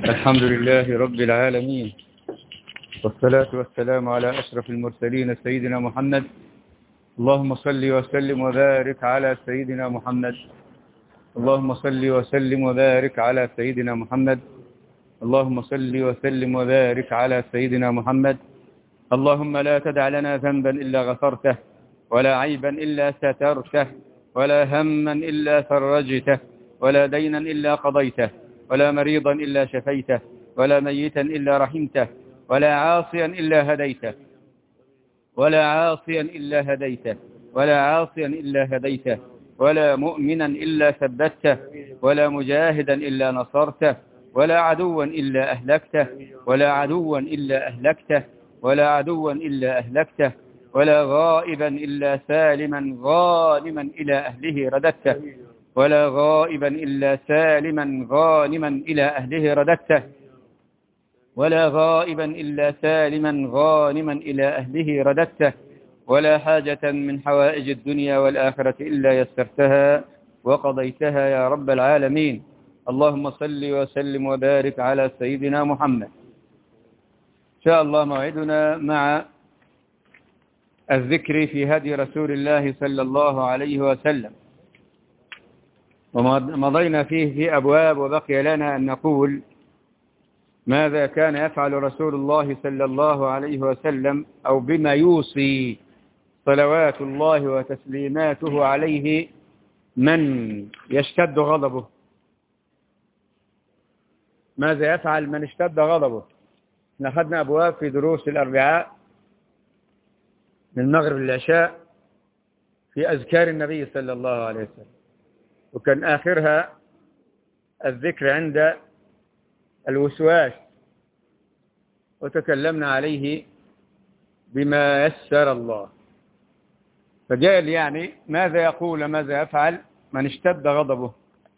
الحمد لله رب العالمين والصلاة والسلام على أشرف المرسلين سيدنا محمد اللهم صل وسلم وبارك على سيدنا محمد اللهم صل وسلم وبارك على سيدنا محمد اللهم صل وسلم وبارك على سيدنا محمد اللهم لا تدع لنا ذنبا إلا غفرته ولا عيبا إلا سترته ولا هما إلا فرجته ولا دينا إلا قضيته ولا مريضا إلا شفيته ولا ميتا إلا رحمته ولا عاصيا إلا هديته ولا عاصيا إلا هديته ولا عاصيا إلا هديته ولا مؤمنا إلا ثبته ولا مجاهدا إلا نصرته ولا عدوا إلا أهلكته ولا عدوا إلا أهلكته ولا عدوا إلا أهلكته ولا غائبا إلا سالما غانما إلى أهله رددته ولا غائبا إلا سالما غانما إلى أهله رددته ولا غائبا إلا سالما غانما إلى أهله رددته ولا حاجة من حوائج الدنيا والآخرة إلا يسرتها وقضيتها يا رب العالمين اللهم صل وسلم وبارك على سيدنا محمد إن شاء الله موعدنا مع الذكر في هدي رسول الله صلى الله عليه وسلم ومضينا فيه في أبواب وبقي لنا أن نقول ماذا كان يفعل رسول الله صلى الله عليه وسلم أو بما يوصي صلوات الله وتسليماته عليه من يشتد غضبه ماذا يفعل من اشتد غضبه أخذنا أبواب في دروس الأربعاء من المغرب للعشاء في أذكار النبي صلى الله عليه وسلم وكان آخرها الذكر عند الوسواس وتكلمنا عليه بما يسر الله فقال يعني ماذا يقول ماذا يفعل من اشتد غضبه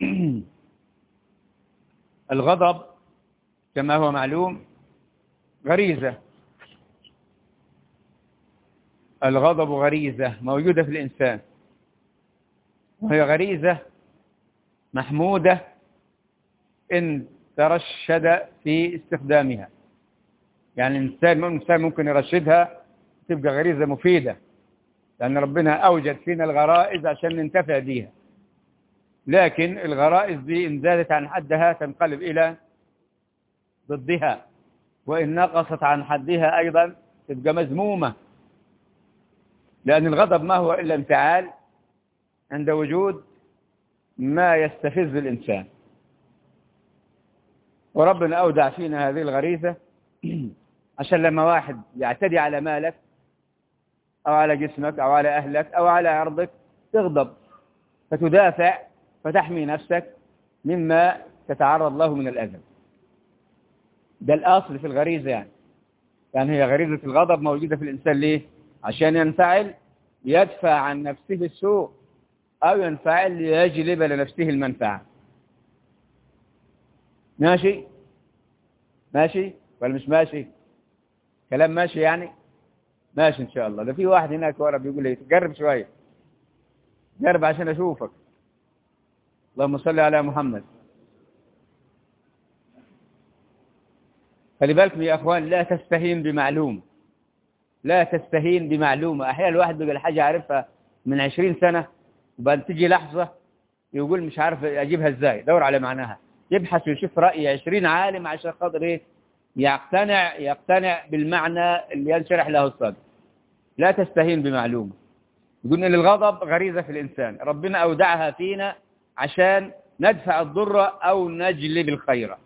الغضب كما هو معلوم غريزة الغضب غريزة موجودة في الإنسان وهي غريزة محمودة إن ترشد في استخدامها يعني الإنسان الإنسان ممكن يرشدها تبقى غريزة مفيدة لأن ربنا أوجد فينا الغرائز عشان ننتفع بيها لكن الغرائز دي إن زادت عن حدها تنقلب إلى ضدها وإن نقصت عن حدها أيضا تبقى مذمومة لأن الغضب ما هو إلا انفعال عند وجود ما يستفز الإنسان وربنا أودع فينا هذه الغريزة عشان لما واحد يعتدي على مالك أو على جسمك أو على أهلك أو على عرضك تغضب فتدافع فتحمي نفسك مما تتعرض له من الأذى ده الأصل في الغريزة يعني يعني هي غريزة الغضب موجودة في الإنسان ليه؟ عشان ينفعل يدفع عن نفسه السوء أو ينفعل ليجلب لنفسه المنفعة ماشي ماشي ولا مش ماشي كلام ماشي يعني ماشي إن شاء الله ده في واحد هناك ورا بيقول لي جرب شوية جرب عشان أشوفك اللهم صل على محمد خلي بالكم يا أخوان لا تستهين بمعلوم لا تستهين بمعلومة أحيانا الواحد بيقول حاجة عارفها من عشرين سنة وبعد تجي لحظة يقول مش عارف أجيبها إزاي دور على معناها يبحث ويشوف رأي عشرين عالم عشان خاطر إيه يقتنع يقتنع بالمعنى اللي ينشرح له الصدر لا تستهين بمعلومة يقول إن الغضب غريزة في الإنسان ربنا أودعها فينا عشان ندفع الضر أو نجلب الخير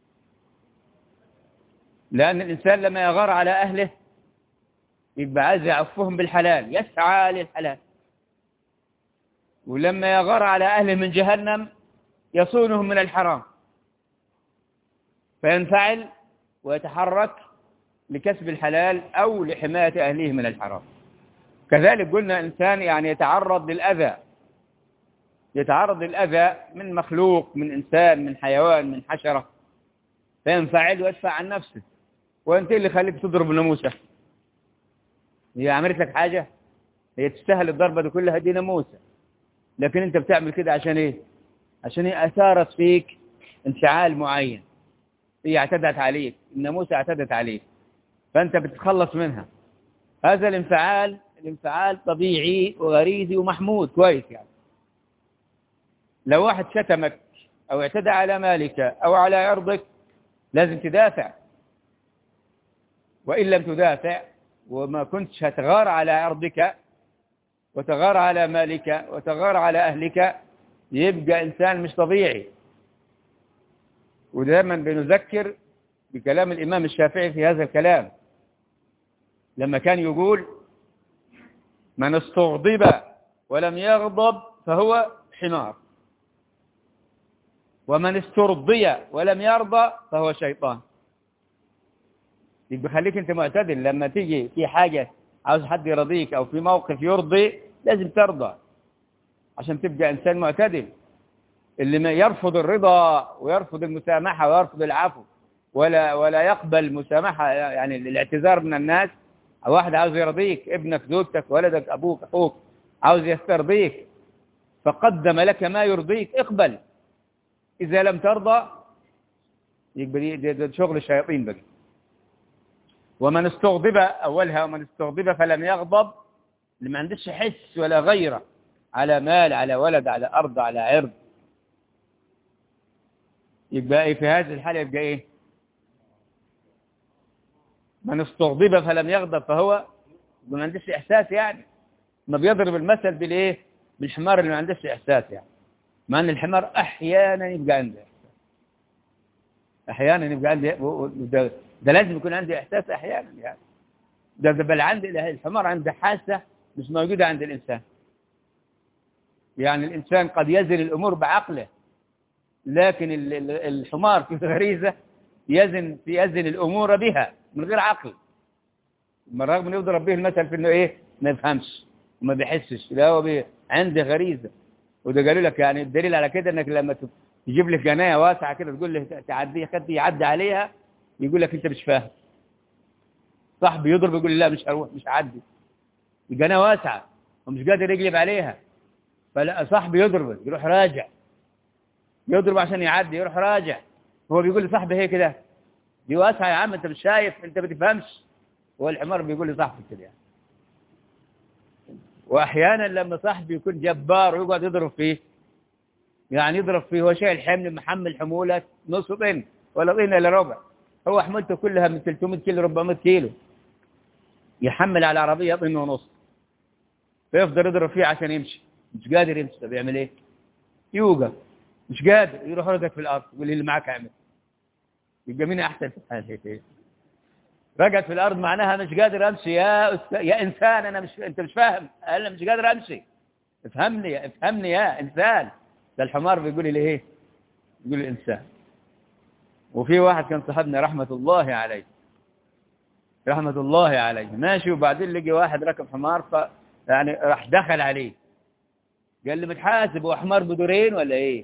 لأن الإنسان لما يغار على أهله يبقى عايز يعفهم بالحلال يسعى للحلال ولما يغار على أهله من جهنم يصونهم من الحرام فينفعل ويتحرك لكسب الحلال أو لحماية أهله من الحرام كذلك قلنا إنسان يعني يتعرض للأذى يتعرض للأذى من مخلوق من إنسان من حيوان من حشرة فينفعل ويدفع عن نفسه وأنت اللي خليك تضرب ناموسة هي عملت لك حاجة هي تستاهل الضربة دي كلها دي ناموسة لكن أنت بتعمل كده عشان إيه عشان هي أثارت فيك انفعال معين هي اعتدت عليك الناموسة اعتدت عليك فأنت بتتخلص منها هذا الانفعال الانفعال طبيعي وغريزي ومحمود كويس يعني لو واحد شتمك أو اعتدى على مالك أو على عرضك لازم تدافع وإن لم تدافع وما كنتش هتغار على عرضك وتغار على مالك وتغار على أهلك يبقى إنسان مش طبيعي ودائما بنذكر بكلام الإمام الشافعي في هذا الكلام لما كان يقول من استغضب ولم يغضب فهو حمار ومن استرضي ولم يرضى فهو شيطان يبقى خليك انت معتدل لما تيجي في حاجة عاوز حد يرضيك او في موقف يرضي لازم ترضى عشان تبقى انسان معتدل اللي ما يرفض الرضا ويرفض المسامحة ويرفض العفو ولا ولا يقبل المسامحة يعني الاعتذار من الناس واحد عاوز يرضيك ابنك زوجتك ولدك ابوك اخوك عاوز يسترضيك فقدم لك ما يرضيك اقبل اذا لم ترضى يبقى ده شغل الشياطين بقى ومن استغضب اولها ومن استغضب فلم يغضب اللي ما عندش حس ولا غيره على مال على ولد على ارض على عرض يبقى ايه في هذه الحالة يبقى ايه من استغضب فلم يغضب فهو ما عندش احساس يعني ما بيضرب المثل بالايه بالحمار اللي ما عندش احساس يعني مع ان الحمار احيانا يبقى عنده احساس احيانا يبقى عنده ده, ده لازم يكون عنده احساس احيانا يعني ده, ده بل عند الحمار عنده حاسه مش موجوده عند الانسان يعني الانسان قد يزن الامور بعقله لكن الحمار في غريزة يزن يزن الأمور بها من غير عقل بالرغم من يضرب به المثل في انه ايه ما يفهمش وما بيحسش لا هو بي... عنده غريزة وده قالوا لك يعني الدليل على كده انك لما تجيب لك جناية واسعة كده تقول له تعدي خد يعدي عليها يقول لك انت مش فاهم صاحبي يضرب يقول لي لا مش هروح مش هعدي الجناية واسعة ومش قادر يقلب عليها فلا صاحبي يضرب يروح راجع يضرب عشان يعدي يروح راجع هو بيقول لي صاحبي هي كده دي واسعه يا عم انت مش شايف انت ما بتفهمش هو الحمار بيقول لي صاحبي كده يعني. واحيانا لما صاحبي يكون جبار ويقعد يضرب فيه يعني يضرب فيه هو شايل حمل محمل حموله نص طن ولا طن الا ربع هو حمولته كلها من 300 كيلو 400 كيلو يحمل على العربيه طن ونص فيفضل يضرب فيه عشان يمشي مش قادر يمشي طب يعمل ايه يوقف مش قادر يروح رقد في الارض يقول لي اللي معاك اعمل يبقى مين احسن في الحال رقد في الارض معناها مش قادر امشي يا أست... يا انسان انا مش انت مش فاهم انا مش قادر امشي افهمني افهمني يا انسان ده الحمار بيقول لي ايه يقول لي انسان وفي واحد كان صاحبنا رحمة الله عليه رحمة الله عليه ماشي وبعدين لقي واحد ركب حمار ف يعني راح دخل عليه قال لي متحاسب هو حمار بدورين ولا ايه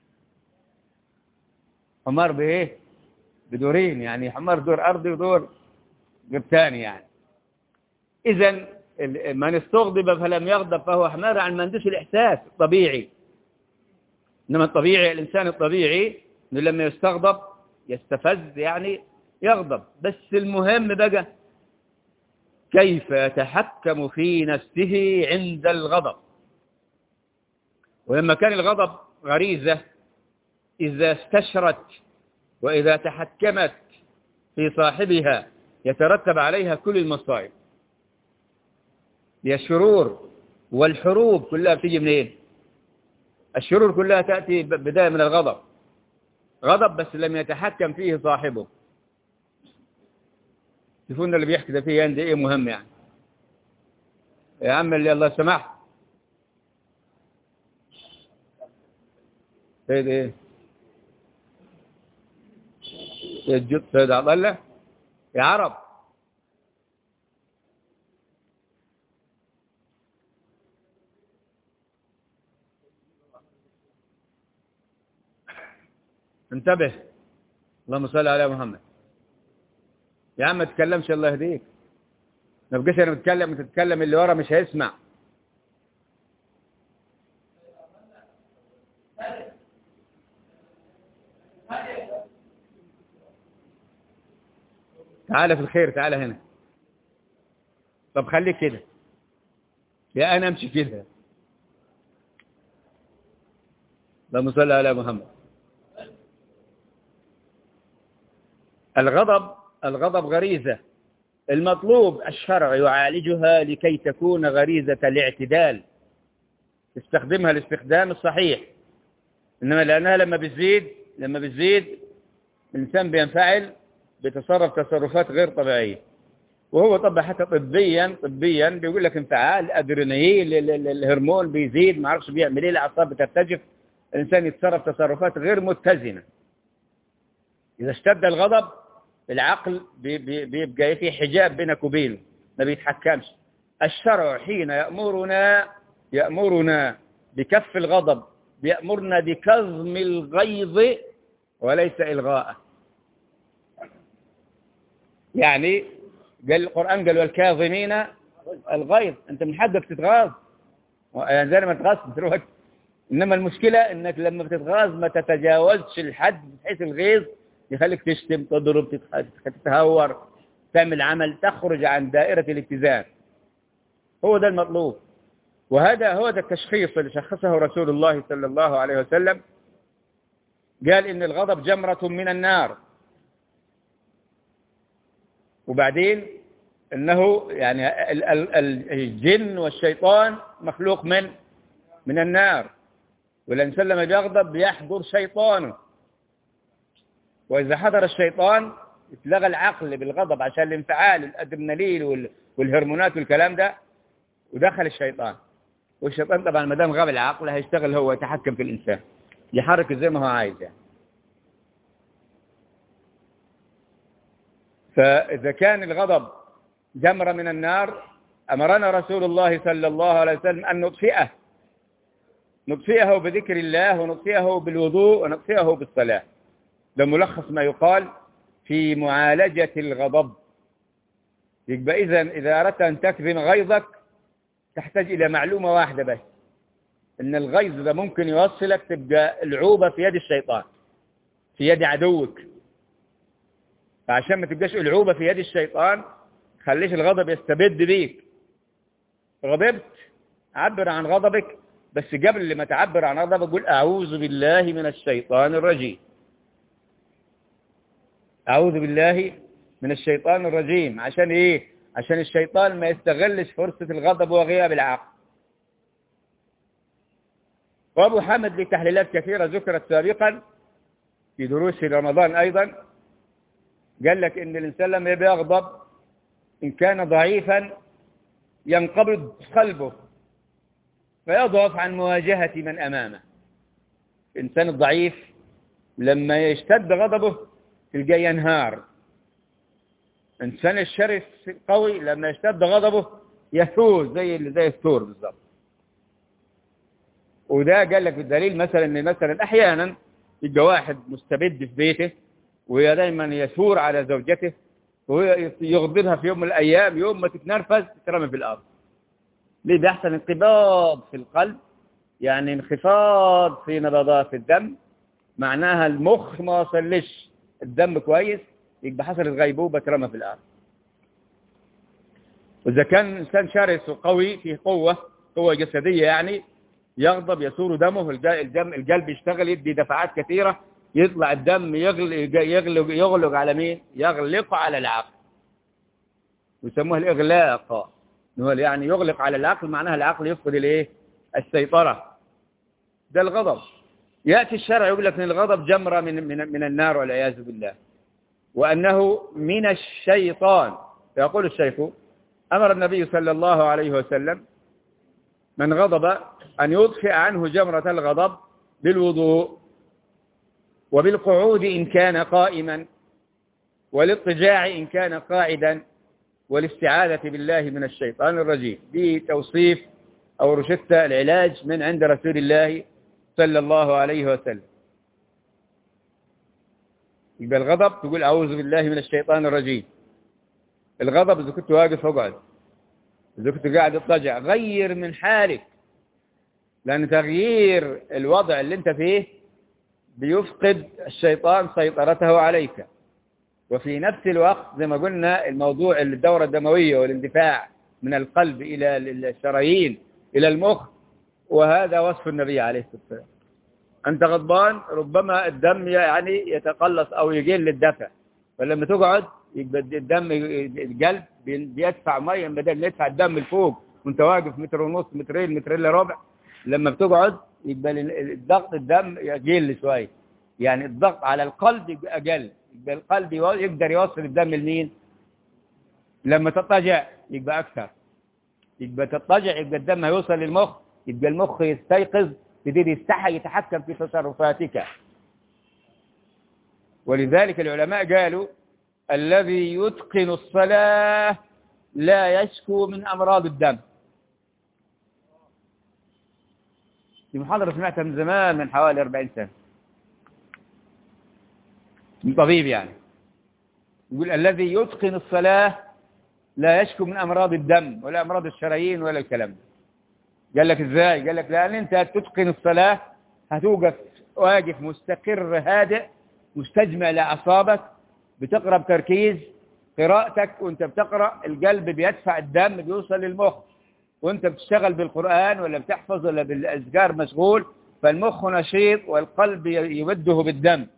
حمار بايه بدورين يعني حمار دور ارضي ودور دور ثاني يعني اذا من استغضب فلم يغضب فهو حمار عن ما عندوش الاحساس الطبيعي انما الطبيعي الانسان الطبيعي انه لما يستغضب يستفز يعني يغضب بس المهم بقى كيف يتحكم في نفسه عند الغضب ولما كان الغضب غريزة إذا استشرت وإذا تحكمت في صاحبها يترتب عليها كل المصائب هي الشرور والحروب كلها بتيجي منين إيه؟ الشرور كلها تأتي بداية من الغضب غضب بس لم يتحكم فيه صاحبه شوفونا اللي بيحكي ده فيه عندي ايه مهم يعني يا عم اللي الله سمحت سيد ايه سيد جد سيد عبد الله يا عرب انتبه اللهم صل على محمد يا عم ما تتكلمش الله يهديك ما بقاش انا بتكلم وتتكلم اللي ورا مش هيسمع تعالى في الخير تعالى هنا طب خليك كده يا أنا أمشي كده اللهم صل على محمد الغضب الغضب غريزة المطلوب الشرع يعالجها لكي تكون غريزة الاعتدال استخدمها الاستخدام الصحيح إنما لأنها لما بتزيد لما بتزيد الإنسان بينفعل بيتصرف تصرفات غير طبيعية وهو طبعا حتى طبيا طبيا بيقول لك انفعال الادرينالين الهرمون بيزيد ما اعرفش بيعمل ايه الاعصاب بترتجف الانسان يتصرف تصرفات غير متزنه اذا اشتد الغضب العقل بيبقى في حجاب بينك وبينه ما بيتحكمش الشرع حين يأمرنا يأمرنا بكف الغضب بيأمرنا بكظم الغيظ وليس إلغاءه يعني قال القرآن قال والكاظمين الغيظ أنت من حقك تتغاظ يعني زي ما تغاظ تروح إنما المشكلة إنك لما بتتغاظ ما تتجاوزش الحد بحيث الغيظ يخليك تشتم تضرب تتهور تعمل عمل تخرج عن دائرة الاتزان هو ده المطلوب وهذا هو ده التشخيص اللي شخصه رسول الله صلى الله عليه وسلم قال إن الغضب جمرة من النار وبعدين انه يعني الجن والشيطان مخلوق من من النار والانسان لما بيغضب بيحضر شيطانه واذا حضر الشيطان اتلغى العقل بالغضب عشان الانفعال الادرينالين والهرمونات والكلام ده ودخل الشيطان والشيطان طبعا ما دام غاب العقل هيشتغل هو يتحكم في الانسان يحرك زي ما هو عايز يعني فإذا كان الغضب جمرة من النار أمرنا رسول الله صلى الله عليه وسلم أن نطفئه نطفئه بذكر الله ونطفئه بالوضوء ونطفئه بالصلاة ده ملخص ما يقال في معالجة الغضب يبقى إذا إذا أردت أن تكظم غيظك تحتاج إلى معلومة واحدة بس إن الغيظ ده ممكن يوصلك تبقى العوبة في يد الشيطان في يد عدوك فعشان ما تبقاش العوبة في يد الشيطان خليش الغضب يستبد بيك غضبت عبر عن غضبك بس قبل ما تعبر عن غضبك قول أعوذ بالله من الشيطان الرجيم أعوذ بالله من الشيطان الرجيم عشان إيه عشان الشيطان ما يستغلش فرصة الغضب وغياب العقل وأبو حامد لتحليلات كثيرة ذكرت سابقا في دروس رمضان أيضا قال لك إن الإنسان لما يغضب إن كان ضعيفا ينقبض قلبه فيضعف عن مواجهة من أمامه الإنسان الضعيف لما يشتد غضبه تلقاه ينهار الإنسان الشرس القوي لما يشتد غضبه يثور زي زي الثور بالضبط وده قال لك الدليل مثلا ان مثلا احيانا يبقى واحد مستبد في بيته وهي دايما يثور على زوجته وهو يغضبها في يوم من الأيام يوم ما تتنرفز ترمي في الأرض ليه بيحصل انقباض في القلب يعني انخفاض في نبضات الدم معناها المخ ما وصلش الدم كويس يبقى حصلت غيبوبة ترمى في الأرض وإذا كان إنسان شرس وقوي فيه قوة قوة جسدية يعني يغضب يثور دمه الدم القلب يشتغل يدي دفعات كثيرة يطلع الدم يغلق, يغلق, يغلق على مين يغلق على العقل ويسموها الإغلاق هو يعني يغلق على العقل معناها العقل يفقد الايه السيطرة ده الغضب يأتي الشرع يقول لك ان الغضب جمرة من, من, من النار والعياذ بالله وأنه من الشيطان يقول الشيخ أمر النبي صلى الله عليه وسلم من غضب أن يطفئ عنه جمرة الغضب بالوضوء وبالقعود إن كان قائما والاضطجاع إن كان قاعدا والاستعاذة بالله من الشيطان الرجيم دي توصيف أو رشدة العلاج من عند رسول الله صلى الله عليه وسلم يبقى الغضب تقول أعوذ بالله من الشيطان الرجيم الغضب إذا كنت واقف اقعد إذا كنت قاعد اضطجع غير من حالك لأن تغيير الوضع اللي انت فيه بيفقد الشيطان سيطرته عليك وفي نفس الوقت زي ما قلنا الموضوع الدورة الدموية والاندفاع من القلب إلى الشرايين إلى المخ وهذا وصف النبي عليه الصلاة والسلام أنت غضبان ربما الدم يعني يتقلص أو يقل الدفع فلما تقعد يبقى الدم القلب بيدفع مية بدل ما يدفع الدم لفوق وانت واقف متر ونص مترين مترين الا ربع لما بتقعد يبقى الضغط الدم يقل شويه يعني الضغط على القلب يبقى اقل يبقى القلب يقدر يوصل الدم لمين لما تضطجع يبقى اكثر يبقى تضطجع يبقى الدم هيوصل للمخ يبقى المخ يستيقظ يبتدي يستحي يتحكم في تصرفاتك ولذلك العلماء قالوا الذي يتقن الصلاة لا يشكو من أمراض الدم في محاضرة سمعتها من زمان من حوالي 40 سنة من طبيب يعني يقول الذي يتقن الصلاة لا يشكو من أمراض الدم ولا أمراض الشرايين ولا الكلام ده قال لك ازاي قال لك لأن انت تتقن الصلاة هتوقف واقف مستقر هادئ مستجمع لأعصابك بتقرأ بتركيز قراءتك وانت بتقرأ القلب بيدفع الدم بيوصل للمخ وانت بتشتغل بالقرآن ولا بتحفظ ولا بالأذكار مشغول فالمخ نشيط والقلب يوده بالدم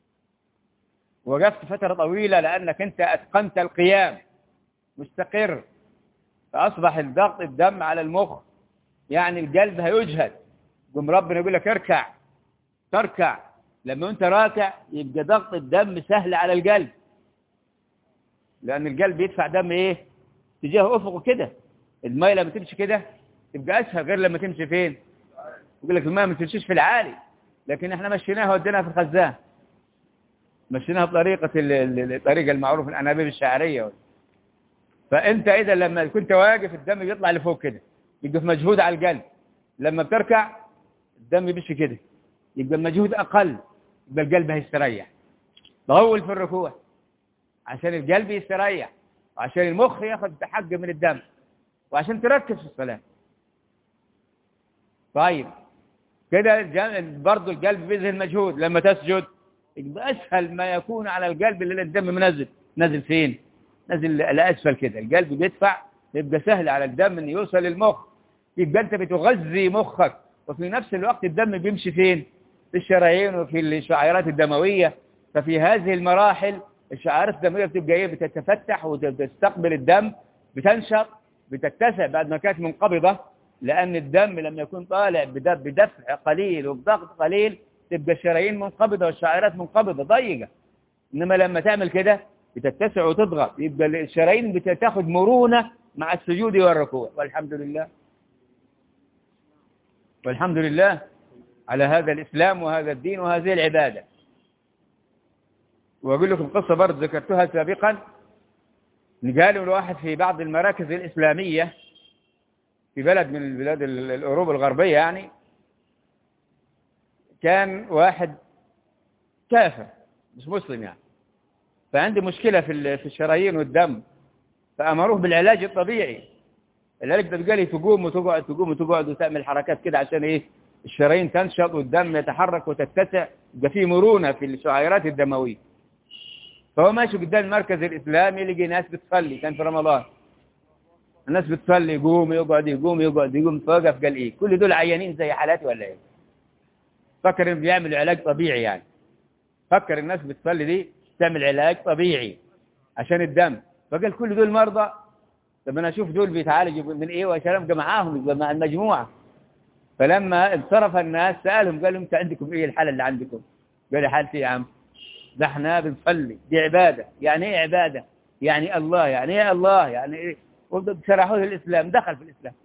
وقفت فترة طويلة لأنك انت أتقنت القيام مستقر فأصبح الضغط الدم على المخ يعني القلب هيجهد قم ربنا يقول لك اركع تركع لما انت راكع يبقى ضغط الدم سهل على القلب لأن القلب يدفع دم ايه تجاه أفقه كده المية لما تمشي كده تبقى أسهل غير لما تمشي فين يقول لك المية ما تمشيش في العالي لكن احنا مشيناها وديناها في الخزان مشيناها بطريقة الطريقة المعروفة الأنابيب الشعرية فأنت إذا لما كنت واقف الدم بيطلع لفوق كده يبقى في مجهود على القلب لما بتركع الدم بيمشي كده يبقى المجهود أقل يبقى القلب هيستريح طول في الركوع عشان القلب يستريح وعشان المخ ياخذ حق من الدم وعشان تركز في الصلاة طيب كده برضه القلب بيذهل مجهود لما تسجد يبقى أسهل ما يكون على القلب اللي الدم منزل نزل فين نزل لأسفل كده القلب بيدفع يبقى سهل على الدم ان يوصل للمخ يبقى انت بتغذي مخك وفي نفس الوقت الدم بيمشي فين في الشرايين وفي الشعيرات الدموية ففي هذه المراحل الشعيرات الدموية بتبقى ايه بتتفتح وتستقبل الدم بتنشط بتتسع بعد ما كانت منقبضة لأن الدم لما يكون طالع بدفع قليل وبضغط قليل تبقى الشرايين منقبضة والشعيرات منقبضة ضيقة إنما لما تعمل كده بتتسع وتضغط يبقى الشرايين بتاخد مرونة مع السجود والركوع والحمد لله والحمد لله على هذا الإسلام وهذا الدين وهذه العبادة وأقول لكم قصة برضه ذكرتها سابقا قالوا الواحد في بعض المراكز الإسلامية في بلد من البلاد الأوروبا الغربية يعني كان واحد كافر مش مسلم يعني فعندي مشكلة في في الشرايين والدم فأمروه بالعلاج الطبيعي العلاج ده قال لي تقوم وتقعد تقوم وتقعد وتعمل حركات كده عشان ايه الشرايين تنشط والدم يتحرك وتتسع يبقى فيه مرونة في الشعيرات الدموية فهو ماشي قدام المركز الإسلامي لقي ناس بتصلي كان في رمضان الناس بتصلي يقوم يقعد يقوم يقعد يقوم فوقف قال ايه كل دول عيانين زي حالاتي ولا ايه فكر انه بيعمل علاج طبيعي يعني فكر الناس بتصلي دي تعمل علاج طبيعي عشان الدم فقال كل دول مرضى طب انا اشوف دول بيتعالجوا من ايه وعشان ابقى معاهم يبقى مع المجموعه فلما انصرف الناس سالهم قالوا انت عندكم ايه الحاله اللي عندكم قال حالتي يا عم ده احنا بنصلي دي عباده يعني ايه عباده يعني الله يعني ايه الله يعني ايه شرحوه الاسلام دخل في الاسلام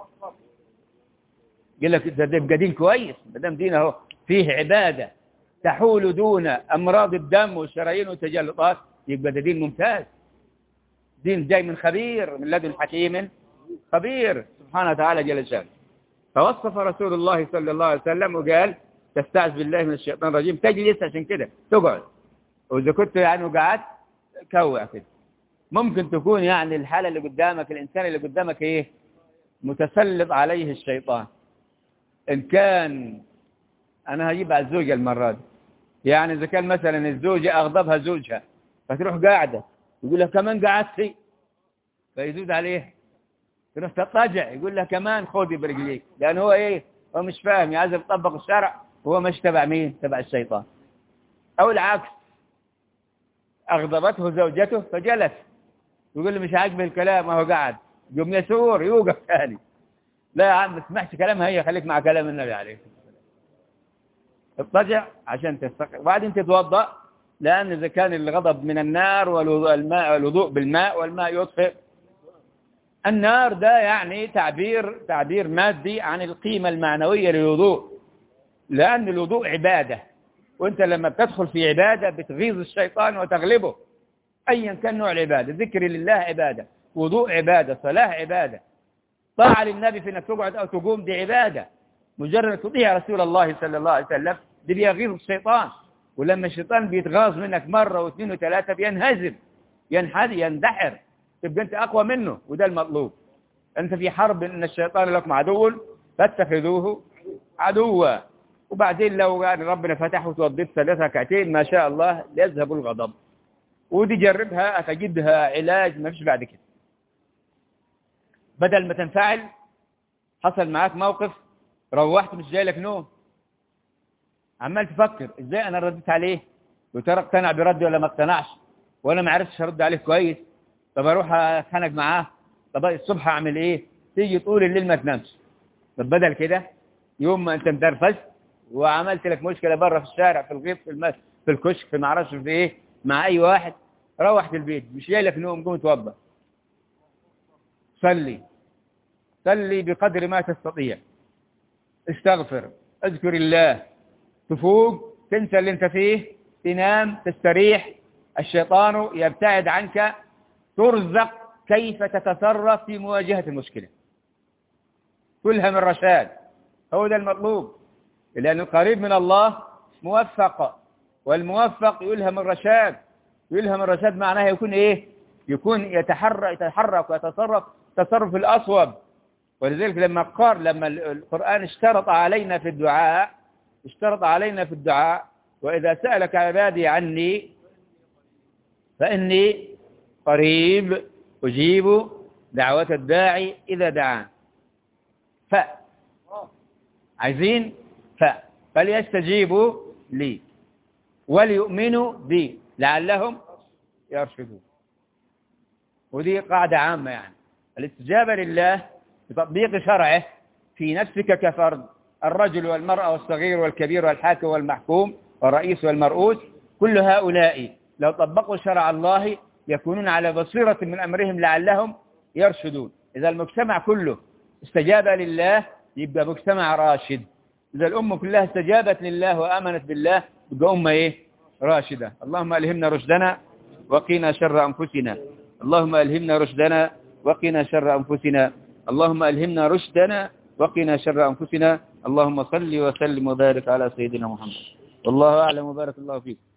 قال لك ده يبقى دين كويس ما دام دين اهو فيه عباده تحول دون امراض الدم والشرايين والتجلطات يبقى ده دين ممتاز دين جاي من خبير من لدن حكيم خبير سبحانه وتعالى جل شانه فوصف رسول الله صلى الله عليه وسلم وقال تستعذ بالله من الشيطان الرجيم تجلس عشان كده تقعد وإذا كنت يعني وقعدت كوع كده ممكن تكون يعني الحالة اللي قدامك الإنسان اللي قدامك إيه متسلط عليه الشيطان إن كان أنا هجيب على الزوجة المرة دي يعني إذا كان مثلا الزوجة أغضبها زوجها فتروح قاعدة يقول لها كمان قعدتي فيزود عليه تروح تضطجع يقول لها كمان خذي برجليك لأن هو إيه هو مش فاهم عايز يطبق الشرع وهو مش تبع مين تبع الشيطان أو العكس أغضبته زوجته فجلس يقول له مش عاجبه الكلام وهو قاعد يوم يسور يوقف ثاني لا يا عم ما تسمعش كلامها هي خليك مع كلام النبي عليه اضطجع عشان تستقر وبعدين تتوضا لان اذا كان الغضب من النار والوضوء الماء الوضوء بالماء والماء يطفئ النار ده يعني تعبير تعبير مادي عن القيمه المعنويه للوضوء لان الوضوء عباده وانت لما بتدخل في عباده بتغيظ الشيطان وتغلبه ايا كان نوع العباده ذكر لله عباده وضوء عباده صلاه عباده طاعه للنبي في انك تقعد او تقوم دي عباده مجرد تطيع رسول الله صلى الله عليه وسلم دي بيغيظ الشيطان ولما الشيطان بيتغاظ منك مرة واثنين وثلاثة بينهزم ينحد يندحر تبقى انت اقوى منه وده المطلوب انت في حرب ان الشيطان لكم عدو فاتخذوه عدوا وبعدين لو يعني ربنا فتح وتوضيت ثلاث ركعتين ما شاء الله يذهب الغضب ودي جربها اتجدها علاج ما فيش بعد كده بدل ما تنفعل حصل معاك موقف روحت مش جاي لك نوم عمال تفكر ازاي انا رديت عليه وترى اقتنع بردي ولا ما اقتنعش وانا ما عرفتش ارد عليه كويس طب اروح اتخانق معاه طب الصبح اعمل ايه تيجي طول الليل ما تنامش طب بدل كده يوم ما انت مدرفشت وعملت لك مشكله بره في الشارع في الغيط في المس في الكشك في ما اعرفش في ايه مع اي واحد روحت البيت مش جاي لك نوم قوم توضى صلي صلي بقدر ما تستطيع استغفر اذكر الله تفوق تنسى اللي انت فيه تنام تستريح الشيطان يبتعد عنك ترزق كيف تتصرف في مواجهة المشكلة تلهم الرشاد هو ده المطلوب لأن القريب من الله موفق والموفق يلهم الرشاد يلهم الرشاد معناه يكون ايه يكون يتحرك يتحرك ويتصرف تصرف الأصوب ولذلك لما قال لما القرآن اشترط علينا في الدعاء اشترط علينا في الدعاء وإذا سألك عبادي عني فإني قريب أجيب دعوة الداعي إذا دعان ف عايزين ف فليستجيبوا لي وليؤمنوا بي لعلهم يرشدون ودي قاعدة عامة يعني الاستجابة لله بتطبيق شرعه في نفسك كفرد الرجل والمرأة والصغير والكبير والحاكم والمحكوم والرئيس والمرؤوس كل هؤلاء لو طبقوا شرع الله يكونون على بصيرة من أمرهم لعلهم يرشدون إذا المجتمع كله استجاب لله يبقى مجتمع راشد إذا الأمة كلها استجابت لله وآمنت بالله يبقى أمة إيه راشدة اللهم ألهمنا رشدنا وقنا شر أنفسنا اللهم ألهمنا رشدنا وقنا شر أنفسنا اللهم ألهمنا رشدنا وقنا شر أنفسنا اللهم صل وسلم وبارك على سيدنا محمد والله أعلم وبارك الله فيك